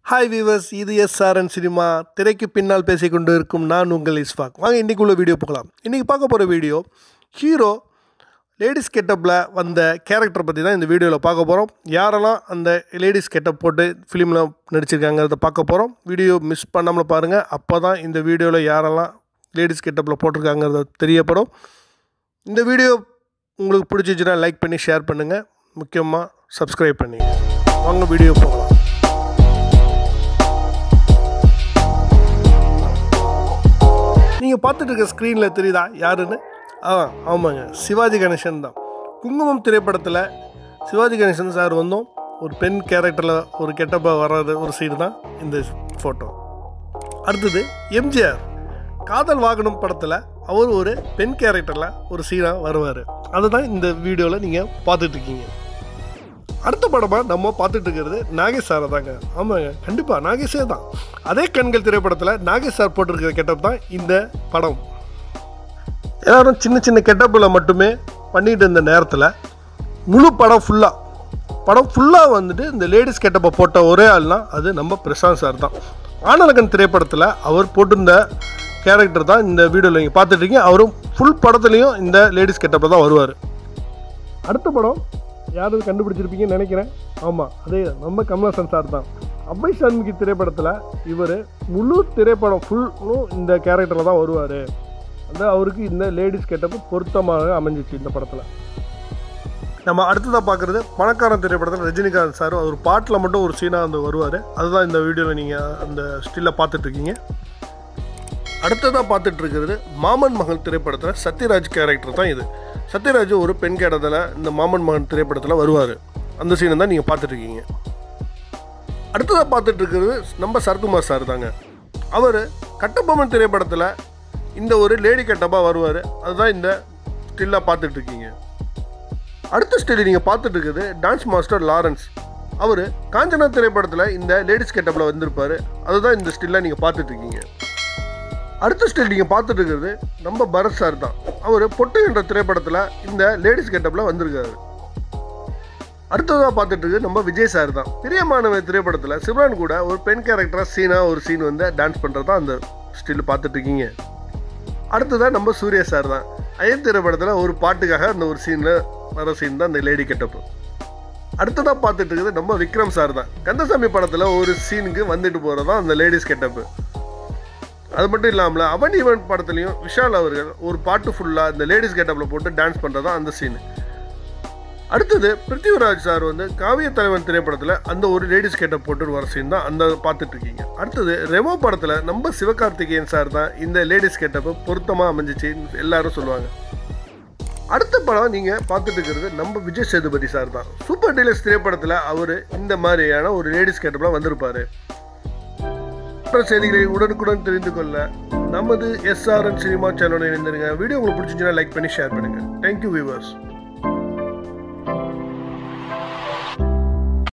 hi viewers இது S R N cinema திரைக்கு பின்னால் பேசிக்கொண்டு இருக்கும் நான் உங்கள் இஸ்ஃபாக் வாங்க இன்றைக்குள்ள வீடியோ பார்க்கலாம் இன்றைக்கி பார்க்க போகிற வீடியோ ஹீரோ லேடிஸ் கெட்டப்பில் வந்த கேரக்டர் பற்றி தான் இந்த வீடியோவில் பார்க்க போகிறோம் யாரெல்லாம் அந்த லேடிஸ் கெட்டப் போட்டு ஃபிலிமில் நடிச்சிருக்காங்கிறத பார்க்க போகிறோம் வீடியோ மிஸ் பண்ணாமல் பாருங்கள் அப்போ தான் இந்த வீடியோவில் யாரெல்லாம் லேடிஸ் கெட்டப்பில் போட்டிருக்காங்கிறத தெரியப்படும் இந்த வீடியோ உங்களுக்கு பிடிச்சிச்சுன்னா லைக் பண்ணி ஷேர் பண்ணுங்கள் முக்கியமாக சப்ஸ்கிரைப் பண்ணிங்க வாங்க வீடியோ போகலாம் நீங்கள் பார்த்துட்டு இருக்க ஸ்க்ரீனில் தெரியுதா யாருன்னு ஆ ஆமாங்க சிவாஜி கணேசன் தான் குங்குமம் திரைப்படத்தில் சிவாஜி கணேசன் சார் வந்தும் ஒரு பெண் கேரக்டரில் ஒரு கெட்டப்பாக வர்றது ஒரு சீடு தான் இந்த ஃபோட்டோ அடுத்தது எம்ஜிஆர் காதல் வாகனம் படத்தில் அவர் ஒரு பெண் கேரக்டரில் ஒரு சீனாக வருவார் அதுதான் இந்த வீடியோவில் நீங்கள் பார்த்துட்டு இருக்கீங்க அடுத்த படமாக நம்ம பார்த்துட்டு இருக்கிறது நாகேஷ் சாரை தாங்க ஆமாங்க கண்டிப்பாக நாகேஷே தான் அதே கண்கள் திரைப்படத்தில் நாகேஷ் சார் போட்டிருக்கிற கெட்டப் தான் இந்த படம் எல்லாரும் சின்ன சின்ன கெட்டப்பில் மட்டுமே பண்ணிட்டு இருந்த நேரத்தில் முழு படம் ஃபுல்லாக படம் ஃபுல்லாக வந்துட்டு இந்த லேடிஸ் கெட்டப்பை போட்ட ஒரே ஆள்னா அது நம்ம பிரசாந்த் சார் தான் ஆனலகன் திரைப்படத்தில் அவர் போட்டிருந்த கேரக்டர் தான் இந்த வீடியோவில் நீங்கள் பார்த்துட்ருக்கீங்க அவரும் ஃபுல் படத்துலேயும் இந்த லேடிஸ் கெட்டப்பில் தான் வருவார் அடுத்த படம் யாரும் கண்டுபிடிச்சிருப்பீங்கன்னு நினைக்கிறேன் ஆமாம் அதே நம்ம கமலஹாசன் சார் தான் அவ்வை சண்முகி திரைப்படத்தில் இவர் முழு திரைப்படம் ஃபுல்லும் இந்த கேரக்டரில் தான் வருவார் அந்த அவருக்கு இந்த லேடிஸ் கெட்டப்பு பொருத்தமாக அமைஞ்சிச்சு இந்த படத்தில் நம்ம அடுத்ததாக பார்க்குறது பணக்காரன் திரைப்படத்தில் ரஜினிகாந்த் சார் ஒரு பாட்டில் மட்டும் ஒரு சீனாக வந்து வருவார் அதுதான் இந்த வீடியோவில் நீங்கள் அந்த ஸ்டில்லை பார்த்துட்ருக்கீங்க அடுத்ததாக பார்த்துட்டு இருக்கிறது மாமன் மகன் திரைப்படத்தில் சத்யராஜ் கேரக்டர் தான் இது சத்யராஜ் ஒரு பெண் கேடத்தில் இந்த மாமன் மகன் திரைப்படத்தில் வருவார் அந்த சீனை தான் நீங்கள் பார்த்துட்ருக்கீங்க அடுத்ததாக பார்த்துட்டு இருக்கிறது நம்ம சரத்குமார் சார் தாங்க அவர் கட்டபொம்மன் திரைப்படத்தில் இந்த ஒரு லேடி கட்டப்பாக வருவார் அதுதான் இந்த ஸ்டில்லாக பார்த்துட்ருக்கீங்க அடுத்த ஸ்டில் நீங்கள் பார்த்துட்டு இருக்கிறது டான்ஸ் மாஸ்டர் லாரன்ஸ் அவர் காஞ்சனா திரைப்படத்தில் இந்த லேடிஸ் கெட்டப்பில் வந்திருப்பார் அதுதான் இந்த ஸ்டில்லாக நீங்கள் பார்த்துட்ருக்கீங்க அடுத்த ஸ்டில் நீங்கள் பார்த்துட்டு இருக்கிறது நம்ம பரத் சார் தான் அவர் பொட்டு என்ற திரைப்படத்தில் இந்த லேடிஸ் கெட்டப்பில் வந்திருக்காரு அடுத்ததாக பார்த்துட்டு இருக்கு நம்ம விஜய் சார் தான் பிரியமானவன் திரைப்படத்தில் சிம்ரான் கூட ஒரு பெண் கேரக்டராக சீனாக ஒரு சீன் வந்து டான்ஸ் பண்ணுறது தான் அந்த ஸ்டில் பார்த்துட்டு இருக்கீங்க அடுத்ததாக நம்ம சூர்யா சார் தான் அயன் திரைப்படத்தில் ஒரு பாட்டுக்காக அந்த ஒரு சீனில் வர சீன் தான் அந்த லேடி கெட்டப்பு அடுத்ததாக பார்த்துட்டு இருக்குது நம்ம விக்ரம் சார் தான் கந்தசாமி படத்தில் ஒரு சீனுக்கு வந்துட்டு போகிறது தான் அந்த லேடிஸ் கெட்டப்பு அது மட்டும் இல்லாமல் அவன் ஈவன் படத்துலையும் விஷால் அவர்கள் ஒரு பாட்டு ஃபுல்லாக இந்த லேடிஸ் கெட்டப்பில் போட்டு டான்ஸ் பண்ணுறது தான் அந்த சீனு அடுத்தது பிருத்திவிராஜ் சார் வந்து காவிய தலைவன் திரைப்படத்தில் அந்த ஒரு லேடிஸ் கெட்டப் போட்டு வர சீன் தான் அந்த பார்த்துட்டு இருக்கீங்க அடுத்தது ரெமோ படத்தில் நம்ம சிவகார்த்திகேயன் சார் தான் இந்த லேடிஸ் கெட்டப்பு பொருத்தமாக அமைஞ்சிச்சின்னு எல்லாரும் சொல்லுவாங்க அடுத்த படம் நீங்கள் பார்த்துட்டு இருக்கிறது நம்ம விஜய் சேதுபதி சார் தான் சூப்பர் டீலக்ஸ் திரைப்படத்தில் அவர் இந்த மாதிரியான ஒரு லேடிஸ் கெட்டப்பில் வந்திருப்பார் மற்ற செய்திகளை உடனுக்குடன் தெரிந்து கொள்ள நமது எஸ்ஆர்என் சினிமா சேனலை இணைந்திருங்க வீடியோ உங்களுக்கு பிடிச்சிச்சுன்னா லைக் பண்ணி ஷேர் பண்ணுங்கள் தேங்க்யூ வியூவர்ஸ்